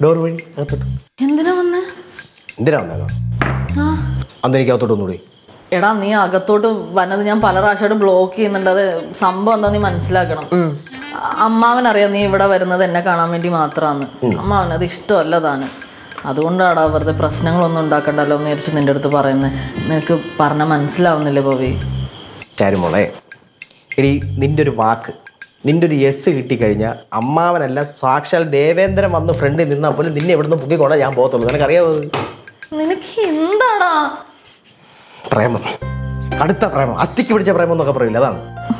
Door വഴി അകത്തോട്ട് എന്തിനാ വന്നേ എന്തിനാ വന്നേക്കാം ആ അന്ന് എനിക്ക് അകത്തോട്ട് ഒന്നുകൂടി എടാ നീ അകത്തോട്ട് വന്നത് ഞാൻ പല പ്രാവശ്യമായിട്ട് ബ്ലോക്ക് ചെയ്യുന്നുണ്ട് അത് സംഭവം എന്താ നീ മനസ്സിലാക്കണം അമ്മാവൻ അറിയാം നീ ഇവിടെ വരുന്നത് എന്നെ കാണാൻ വേണ്ടി മാത്രമാണ് അമ്മാവൻ അത് ഇഷ്ടമല്ല താന് അതുകൊണ്ടാടാ വെറുതെ പ്രശ്നങ്ങളൊന്നും ഉണ്ടാക്കണ്ടല്ലോ എന്ന് വിചാരിച്ച് നിന്റെ അടുത്ത് പറയുന്നത് നിനക്ക് പറഞ്ഞാൽ മനസ്സിലാവുന്നില്ലേ ഭവി ചാരുമോളെ എടി നിന്റെ ഒരു വാക്ക് നിന്റെ ഒരു യെസ് കിട്ടിക്കഴിഞ്ഞാൽ അമ്മാവനല്ല സാക്ഷാൽ ദേവേന്ദ്രൻ വന്ന് ഫ്രണ്ടിൽ നിന്നാൽ പോലും നിന്നെ ഇവിടുന്ന് പൊക്കിക്കൊണ്ടാ ഞാൻ പോകത്തുള്ളൂ നിനക്കറിയാമോ അത്? നിനക്ക് എന്താടാ പ്രേമം കടുത്ത പ്രേമം അസ്ഥിക്ക് പിടിച്ച പ്രേമം എന്നൊക്കെ പറയില്ല അതാണ്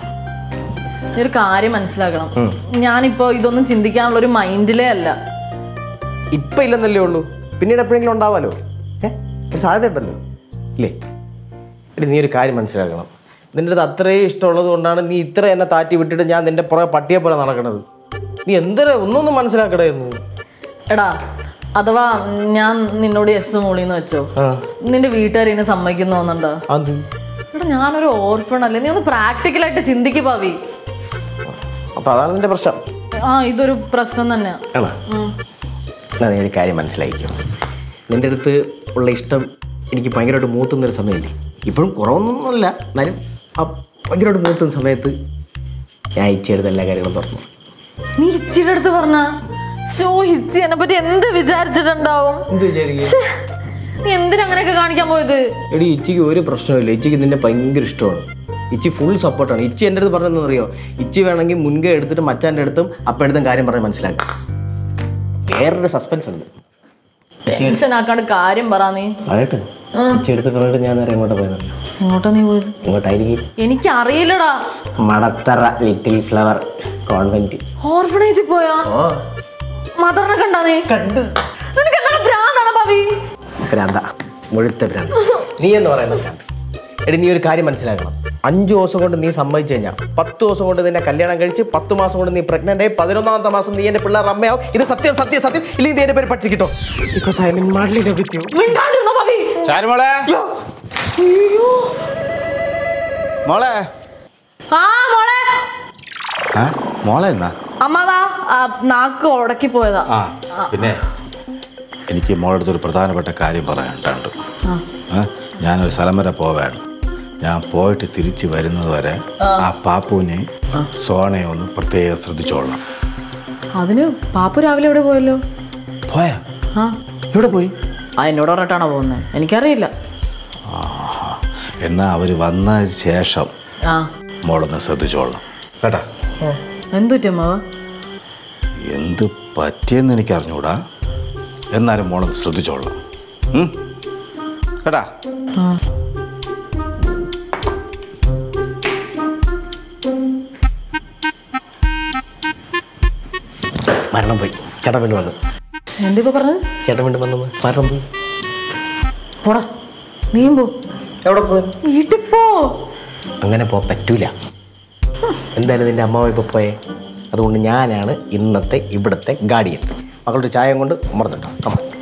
നീ ഒരു കാര്യം മനസ്സിലാക്കണം ഞാനിപ്പോ ഇതൊന്നും ചിന്തിക്കാനുള്ള ഒരു മൈൻഡിലേ അല്ല ഇപ്പം ഇല്ലെന്നല്ലേ ഉള്ളൂ പിന്നീട് എപ്പോഴെങ്കിലും ഉണ്ടാവാലോ ഏ ഒരു സാധ്യത ഉണ്ടല്ലോ ഇല്ലേ എടി നീ ഒരു കാര്യം മനസ്സിലാക്കണം നിൻ്റെ അടുത്ത് അത്രയും ഇഷ്ടമുള്ളത് കൊണ്ടാണ് നീ ഇത്ര എന്നെ താറ്റി വിട്ടിട്ട് ഞാൻ നിൻ്റെ പുറകെ പട്ടിയെ പോലെ നടക്കണത് നീ എന്തിനാ ഒന്നൊന്നും മനസ്സിലാക്കടേ എന്ന് എടാ അഥവാ ഞാൻ നിന്നോട് എസ് മൂളിന്ന് വെച്ചോ ആ നിന്റെ വീട്ടുകാർ ഇതിനെ സമ്മതിക്കുന്നു തോന്നുന്നുണ്ടോ അത് എടാ ഞാനൊരു ഓർഫൺ അല്ലേ നീ ഒന്ന് പ്രാക്ടിക്കലായിട്ട് ചിന്തിക്ക് ഭാവി അപ്പം അതാണ് നിൻ്റെ പ്രശ്നം ആ ഇതൊരു പ്രശ്നം തന്നെയാ ആണോ ഉം. എന്നാ നീ ഒരു കാര്യം മനസ്സിലാക്കിയോ നിൻ്റെ അടുത്ത് ഉള്ള ഇഷ്ടം എനിക്ക് ഭയങ്കരമായിട്ട് മൂത്തുന്നൊരു സമയമില്ലേ ഇപ്പോഴും കുറവൊന്നുമല്ല എന്നാലും ആ ഭയങ്കരമായിട്ട് മൂത്തുന്ന സമയത്ത് ഞാൻ ഇച്ചയെടുത്ത് എല്ലാ കാര്യങ്ങളും തുറന്നു നീ ഇച്ചിയുടെ അടുത്ത് പറഞ്ഞ ഷോ ഇച്ചി എന്നെ പറ്റി എന്ത് വിചാരിച്ചിട്ടുണ്ടാവും എന്ത് വിചാരിക്കും ഛെ, നീ എന്തിനാ അങ്ങനെയൊക്കെ കാണിക്കാൻ പോയത് എടി ഇച്ചിക്ക് ഒരു പ്രശ്നമില്ല ഇച്ചിക്ക് നിന്നെ ഭയങ്കര ഇഷ്ടമാണ് ഇച്ചി ഫുൾ സപ്പോർട്ടാണ് ഇച്ചി എൻ്റെ അടുത്ത് പറഞ്ഞതെന്ന് അറിയോ ഇച്ചി വേണമെങ്കിൽ മുൻകൈ എടുത്തിട്ട് മച്ചാൻ്റെ അടുത്തും അപ്പടുത്തും കാര്യം പറഞ്ഞ് മനസ്സിലാക്കാം വേറൊരു സസ്പെൻസ് ഉണ്ട് ടെൻഷൻ ആക്കാണ്ട് കാര്യം പറ നീ പറയട്ടെ ഇച്ചി എടുത്ത് പറഞ്ഞിട്ട് ഞാൻ നേരെ എങ്ങോട്ടാ പോയത് എങ്ങോട്ടാ നീ പോയത് ഇങ്ങോട്ടായിരിക്കും എനിക്ക് അറിയില്ലടാ മടത്തറ ലിറ്റിൽ ഫ്ലവർ കോൺവെന്റ് ഓർഫണേജിൽ പോയാ ഓ മദറിനെ കണ്ടാ നീ കണ്ട് നിനക്ക് എന്താണ് ഭ്രാന്താണ് ഭാവി ഭ്രാന്ത മുഴുത്ത ഭ്രാന്ത് നീ എന്ന് പറയുന്ന ഭ്രാന്ത് എടി നീ ഒരു കാര്യം മനസ്സിലാക്കണം അഞ്ച് ദിവസം കൊണ്ട് നീ സമ്മതിച്ചു കഴിഞ്ഞാൽ പത്ത് ദിവസം കൊണ്ട് നിന്നെ കല്യാണം കഴിച്ച് പത്ത് മാസം കൊണ്ട് നീ പ്രഗ്നന്റ് ആയി പതിനൊന്നാമത്തെ മാസം നീ എന്റെ പിള്ളേർ അമ്മയാവും ഇത് സത്യം സത്യം സത്യം ഇല്ലെങ്കിൽ നീ എന്റെ പേര് പറ്റിക്കിട്ടോ because I mean madly love with you മിണ്ടാണ്ടിരുന്നോ ഭാവി ചാരുമോളെ മോളെ ആ മോളെ ആ മോളെ എന്നാ അമ്മാവാ ആ, നാക്ക് ഉടക്കി പോയതാ ആ പിന്നെ എനിക്ക് മോളുടെ അടുത്ത് ഒരു പ്രധാനപ്പെട്ട കാര്യം പറയാനുണ്ട് ആ, ഞാനൊരു സ്ഥലം വരെ പോവാണ് ഞാൻ പോയിട്ട് തിരിച്ച് വരുന്നത് വരെ ആ പാപ്പുവിനെ സോണയെ ഒന്ന് പ്രത്യേകം ശ്രദ്ധിച്ചോളണം അതിന് പാപ്പു രാവിലെ എവിടെ പോയല്ലോ പോയാ ആ എവിടെ പോയി ആ എന്നോട് പറഞ്ഞിട്ടാണോ പോകുന്നത് എനിക്കറിയില്ല എന്നാൽ അവർ വന്നതിന് ശേഷം ആ മോളൊന്ന് ശ്രദ്ധിച്ചോളണം കേട്ടാ ഓ എന്തുറ്റി അമ്മാവ എന്ത് പറ്റിയെന്ന് എനിക്ക് അറിഞ്ഞൂടാ എന്നാലും മോളൊന്ന് ശ്രദ്ധിച്ചോളണം ഉം? കേട്ടാ ആ മരണം പോയി ചേട്ടൻ വീണ്ടും വന്നു എന്തിപ്പോ പറഞ്ഞത് ചേട്ടൻ വീണ്ടും വന്നു മരണം പോയി പോടാ നീയും പോ എവിടെ പോയി വീട്ടിൽ പോ അങ്ങനെ പോകാൻ പറ്റൂല എന്തായാലും നിന്റെ അമ്മാവ് ഇപ്പോൾ പോയേ അതുകൊണ്ട് ഞാനാണ് ഇന്നത്തെ ഇവിടുത്തെ ഗാഡിയൻ മകളുടെ ചായ കൊണ്ട് ഉമർന്നിട്ടോ കമ്മ